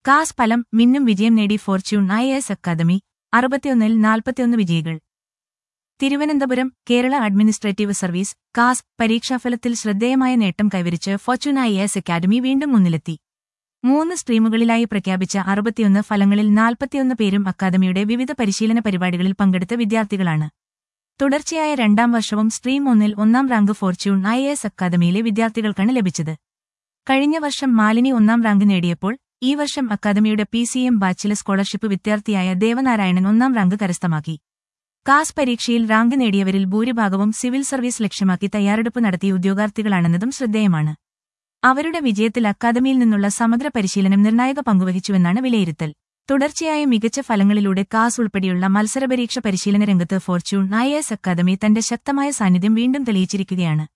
കാസ് ഫലം മിന്നും വിജയം നേടി ഫോർച്യൂൺ ഐ എസ് അക്കാദമി അറുപത്തിയൊന്നിൽ നാൽപ്പത്തിയൊന്ന് വിജയികൾ തിരുവനന്തപുരം കേരള അഡ്മിനിസ്ട്രേറ്റീവ് സർവീസ് കാസ് പരീക്ഷാഫലത്തിൽ ശ്രദ്ധേയമായ നേട്ടം കൈവരിച്ച് ഫോർച്യൂൺ ഐ എസ് അക്കാദമി വീണ്ടും മുന്നിലെത്തി മൂന്ന് സ്ട്രീമുകളിലായി പ്രഖ്യാപിച്ച അറുപത്തിയൊന്ന് ഫലങ്ങളിൽ നാൽപ്പത്തിയൊന്ന് പേരും അക്കാദമിയുടെ വിവിധ പരിശീലന പരിപാടികളിൽ പങ്കെടുത്ത വിദ്യാർത്ഥികളാണ് തുടർച്ചയായ രണ്ടാം വർഷവും സ്ട്രീം ഒന്നിൽ ഒന്നാം റാങ്ക് ഫോർച്യൂൺ ഐ എസ് അക്കാദമിയിലെ വിദ്യാർത്ഥികൾക്കാണ് ലഭിച്ചത് കഴിഞ്ഞ വർഷം മാലിനി ഒന്നാം റാങ്ക് നേടിയപ്പോൾ ഈ വർഷം അക്കാദമിയുടെ പി സി എം ബാച്ചിലെ സ്കോളർഷിപ്പ് വിദ്യാർത്ഥിയായ ദേവനാരായണൻ ഒന്നാം റാങ്ക് കരസ്ഥമാക്കി കാസ് പരീക്ഷയിൽ റാങ്ക് നേടിയവരിൽ ഭൂരിഭാഗവും സിവിൽ സർവീസ് ലക്ഷ്യമാക്കി തയ്യാറെടുപ്പ് നടത്തിയ ഉദ്യോഗാർത്ഥികളാണെന്നതും ശ്രദ്ധേയമാണ് അവരുടെ വിജയത്തിൽ അക്കാദമിയിൽ നിന്നുള്ള സമഗ്ര പരിശീലനം നിർണായക പങ്കുവഹിച്ചുവെന്നാണ് വിലയിരുത്തൽ തുടർച്ചയായ മികച്ച ഫലങ്ങളിലൂടെ കാസ് ഉൾപ്പെടെയുള്ള മത്സരപരീക്ഷ പരിശീലന രംഗത്ത് ഫോർച്യൂൺ ഐ എസ് അക്കാദമി തന്റെ ശക്തമായ സാന്നിധ്യം വീണ്ടും തെളിയിച്ചിരിക്കുകയാണ്